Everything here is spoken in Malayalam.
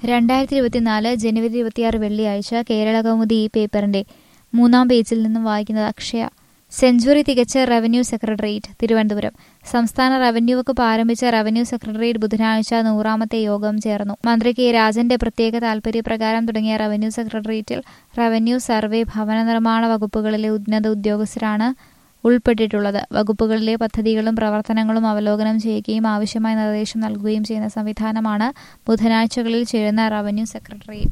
രണ്ടായിരത്തി ഇരുപത്തിനാല് ജനുവരി ഇരുപത്തിയാറ് വെള്ളിയാഴ്ച കേരള കൗമുദി ഈ പേപ്പറിന്റെ മൂന്നാം പേജിൽ നിന്നും വായിക്കുന്നത് അക്ഷയ സെഞ്ചുറി തികച്ച റവന്യൂ സെക്രട്ടേറിയറ്റ് തിരുവനന്തപുരം സംസ്ഥാന റവന്യൂ വകുപ്പ് ആരംഭിച്ച റവന്യൂ സെക്രട്ടേറിയറ്റ് ബുധനാഴ്ച നൂറാമത്തെ യോഗം ചേർന്നു മന്ത്രി കെ രാജന്റെ പ്രത്യേക താൽപര്യപ്രകാരം തുടങ്ങിയ റവന്യൂ സെക്രട്ടേറിയറ്റിൽ റവന്യൂ സർവേ ഭവന നിർമ്മാണ വകുപ്പുകളിലെ ഉന്നത ഉദ്യോഗസ്ഥരാണ് ഉൾപ്പെട്ടിട്ടുള്ളത് വകുപ്പുകളിലെ പദ്ധതികളും പ്രവർത്തനങ്ങളും അവലോകനം ചെയ്യുകയും ആവശ്യമായ നിർദ്ദേശം നൽകുകയും ചെയ്യുന്ന സംവിധാനമാണ് ബുധനാഴ്ചകളിൽ ചേരുന്ന റവന്യൂ സെക്രട്ടേറിയറ്റ്